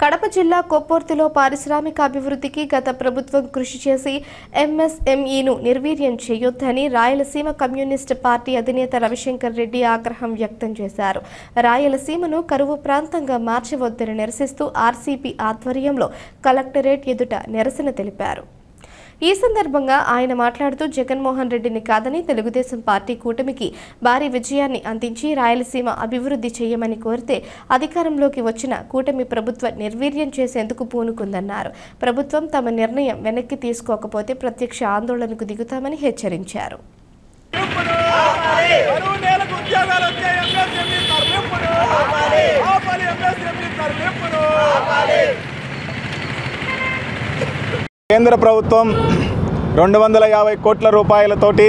కడప జిల్లా కొప్పర్తిలో పారిశ్రామిక అభివృద్ధికి గత ప్రభుత్వం కృషి చేసి ఎంఎస్ఎంఈను నిర్వీర్యం చేయొద్దని రాయలసీమ కమ్యూనిస్ట్ పార్టీ అధినేత రవిశంకర్ రెడ్డి ఆగ్రహం వ్యక్తం చేశారు రాయలసీమను కరువు ప్రాంతంగా మార్చవద్దని నిరసిస్తూ ఆర్సీపీ ఆధ్వర్యంలో కలెక్టరేట్ ఎదుట నిరసన తెలిపారు ఈ సందర్భంగా ఆయన మాట్లాడుతూ జగన్మోహన్ రెడ్డిని కాదని తెలుగుదేశం పార్టీ కూటమికి భారీ విజయాన్ని అందించి రాయలసీమ అభివృద్ధి చేయమని కోరితే అధికారంలోకి వచ్చిన కూటమి ప్రభుత్వం నిర్వీర్యం చేసేందుకు పూనుకుందన్నారు ప్రభుత్వం తమ నిర్ణయం వెనక్కి తీసుకోకపోతే ప్రత్యక్ష ఆందోళనకు దిగుతామని హెచ్చరించారు కరువు నేలకు ఉద్యోగాలు వచ్చే ఎంఎస్ఎంఈ తరలింపును ఆపాలి ఎంఎస్ఎంఈ తరలింపును కేంద్ర ప్రభుత్వం రెండు వందల యాభై కోట్ల రూపాయలతోటి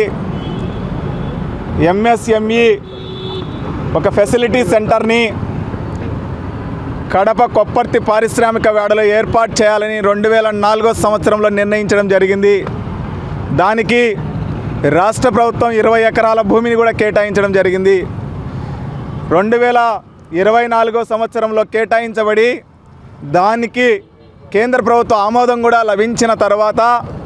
ఎంఎస్ఎంఈ ఒక ఫెసిలిటీ సెంటర్ని కడప కొప్పర్తి పారిశ్రామిక వేడలో ఏర్పాటు చేయాలని రెండు వేల నాలుగో సంవత్సరంలో నిర్ణయించడం జరిగింది దానికి రాష్ట్ర ప్రభుత్వం ఇరవై ఎకరాల భూమిని కూడా కేటాయించడం జరిగింది రెండు వేల ఇరవై నాలుగో సంవత్సరంలో కేటాయించబడి దానికి కేంద్ర ప్రభుత్వ ఆమోదం కూడా లభించిన తర్వాత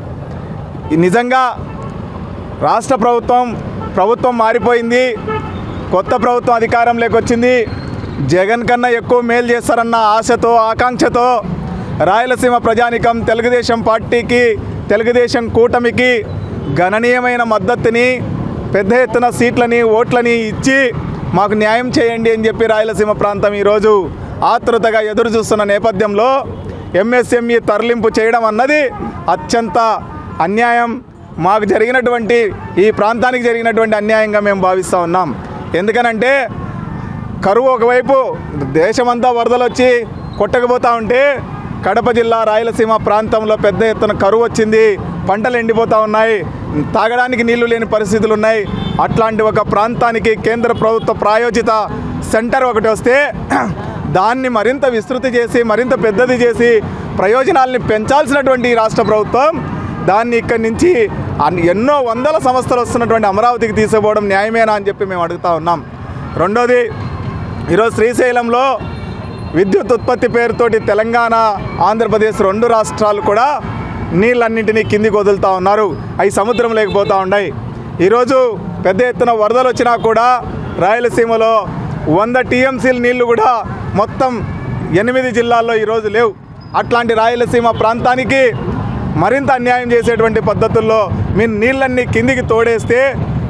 ఈ నిజంగా రాష్ట్ర ప్రభుత్వం ప్రభుత్వం మారిపోయింది కొత్త ప్రభుత్వం అధికారంలోకి వచ్చింది జగన్ కన్నా ఎక్కువ మేలు చేస్తారన్న ఆశతో ఆకాంక్షతో రాయలసీమ ప్రజానికం తెలుగుదేశం పార్టీకి తెలుగుదేశం కూటమికి గణనీయమైన మద్దతుని పెద్ద ఎత్తున సీట్లని ఓట్లని ఇచ్చి మాకు న్యాయం చేయండి అని చెప్పి రాయలసీమ ప్రాంతం ఈరోజు ఆతృతగా ఎదురు చూస్తున్న నేపథ్యంలో ఎంఎస్ఎంఈ తరలింపు చేయడం అన్నది అత్యంత అన్యాయం మాకు జరిగినటువంటి ఈ ప్రాంతానికి జరిగినటువంటి అన్యాయంగా మేము భావిస్తూ ఉన్నాం ఎందుకనంటే కరువు ఒకవైపు దేశమంతా వరదలు వచ్చి కొట్టకపోతూ ఉంటే కడప జిల్లా రాయలసీమ ప్రాంతంలో పెద్ద ఎత్తున కరువు వచ్చింది పంటలు ఎండిపోతూ ఉన్నాయి తాగడానికి నీళ్లు లేని పరిస్థితులు ఉన్నాయి అట్లాంటి ఒక ప్రాంతానికి కేంద్ర ప్రభుత్వ ప్రాయోజిత సెంటర్ ఒకటి వస్తే దాన్ని మరింత విస్తృతి చేసి మరింత పెద్దది చేసి ప్రయోజనాల్ని పెంచాల్సినటువంటి ఈ రాష్ట్ర ప్రభుత్వం దాన్ని ఇక్కడి నుంచి అన్- ఎన్నో వందల సంస్థలు వస్తున్నటువంటి అమరావతికి తీసుకుపోవడం న్యాయమేనా అని చెప్పి మేము అడుగుతా ఉన్నాం రెండోది ఈరోజు శ్రీశైలంలో విద్యుత్ ఉత్పత్తి పేరుతోటి తెలంగాణ ఆంధ్రప్రదేశ్ రెండు రాష్ట్రాలు కూడా నీళ్ళన్నింటినీ కిందికి వదులుతూ ఉన్నారు అవి సముద్రం లేకపోతూ ఉన్నాయి ఈరోజు పెద్ద ఎత్తున వరదలు వచ్చినా కూడా రాయలసీమలో వంద టీఎంసీల నీళ్లు కూడా మొత్తం ఎనిమిది జిల్లాల్లో ఈరోజు లేవు అట్లాంటి రాయలసీమ ప్రాంతానికి మరింత అన్యాయం చేసేటువంటి పద్ధతుల్లో మీరు నీళ్ళన్నీ కిందికి తోడేస్తే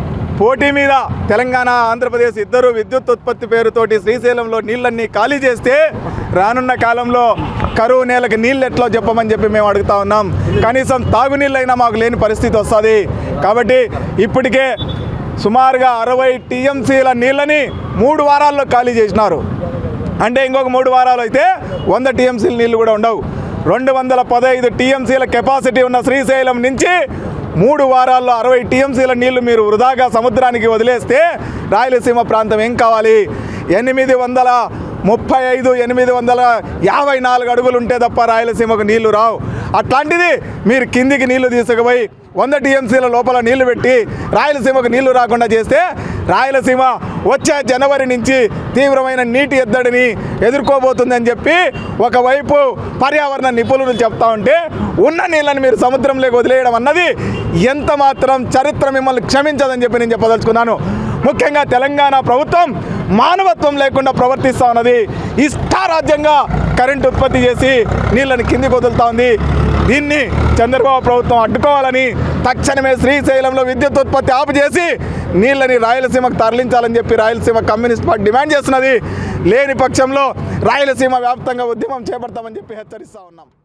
పోటీ మీద తెలంగాణ ఆంధ్రప్రదేశ్ ఇద్దరు విద్యుత్ ఉత్పత్తి పేరుతోటి శ్రీశైలంలో నీళ్ళన్నీ ఖాళీ చేస్తే రానున్న కాలంలో కరువు నేలకు నీళ్ళు ఎట్లా చెప్పమని చెప్పి మేము అడుగుతా ఉన్నాం కనీసం తాగునీళ్ళైనా మాకు లేని పరిస్థితి వస్తుంది కాబట్టి ఇప్పటికే సుమారుగా అరవై టీఎంసీల నీళ్ళని మూడు వారాల్లో ఖాళీ చేసినారు అంటే ఇంకొక మూడు వారాలు అయితే వంద టీఎంసీల నీళ్లు కూడా ఉండవు రెండు వందల పదహైదు టీఎంసీల కెపాసిటీ ఉన్న శ్రీశైలం నుంచి మూడు వారాల్లో అరవై టీఎంసీల నీళ్లు మీరు వృధాగా సముద్రానికి వదిలేస్తే రాయలసీమ ప్రాంతం ఏం కావాలి ఎనిమిది వందల ముప్పై ఐదు ఎనిమిది వందల యాభై నాలుగు అడుగులు ఉంటే తప్ప రాయలసీమకు నీళ్లు రావు అట్లాంటిది మీరు కిందికి నీళ్లు తీసుకుపోయి వంద టీఎంసీల లోపల నీళ్లు పెట్టి రాయలసీమకు నీళ్లు రాకుండా చేస్తే రాయలసీమ వచ్చే జనవరి నుంచి తీవ్రమైన నీటి ఎద్దడిని ఎదుర్కోబోతుందని చెప్పి ఒకవైపు పర్యావరణ నిపుణులు చెప్తా ఉంటే ఉన్న నీళ్ళని మీరు సముద్రంలోకి వదిలేయడం అన్నది ఎంత మాత్రం చరిత్ర మిమ్మల్ని క్షమించదని చెప్పి నేను చెప్పదలుచుకున్నాను ముఖ్యంగా తెలంగాణ ప్రభుత్వం మానవత్వం లేకుండా ప్రవర్తిస్తూ ఉన్నది ఇష్టారాజ్యంగా కరెంట్ ఉత్పత్తి చేసి నీళ్ళని కిందికి వదులుతా ఉంది దీన్ని చంద్రబాబు ప్రభుత్వం అడ్డుకోవాలని తక్షణమే శ్రీశైలంలో విద్యుత్ ఉత్పత్తి ఆపు చేసి నీళ్ళని రాయలసీమకు తరలించాలని చెప్పి రాయలసీమ కమ్యూనిస్ట్ పార్టీ డిమాండ్ చేస్తున్నది లేని పక్షంలో రాయలసీమ వ్యాప్తంగా ఉద్యమం చేపడతామని చెప్పి హెచ్చరిస్తా ఉన్నాం